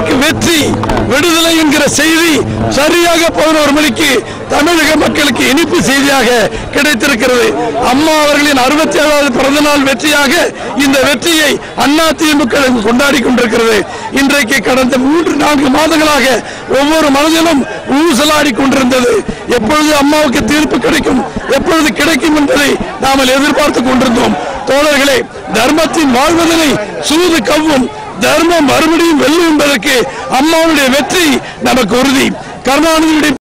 நமக்கு வெற்றி விடுதலை என்கிற செய்தி சரியாக பதினோரு மணிக்கு தமிழக மக்களுக்கு இனிப்பு செய்தியாக கிடைத்திருக்கிறது அம்மா அவர்களின் அறுபத்தி ஏழாவது பிறந்த நாள் வெற்றியாக இந்த வெற்றியை அண்ணா திமுக கொண்டாடி கொண்டிருக்கிறது இன்றைக்கு கடந்த மூன்று நான்கு மாதங்களாக ஒவ்வொரு மனதிலும் ஊசலாடி கொண்டிருந்தது எப்பொழுது அம்மாவுக்கு தீர்ப்பு கிடைக்கும் எப்பொழுது கிடைக்கும் என்பதை நாமல் எதிர்பார்த்து கொண்டிருந்தோம் தோழர்களே தர்மத்தின் வாழ்வதனை சூது கவ்வும் தர்மம் மறுபடியும் வெல்லும் என்பதற்கு அம்மாவுடைய வெற்றி நமக்கு உறுதி கருணாநிதியுடைய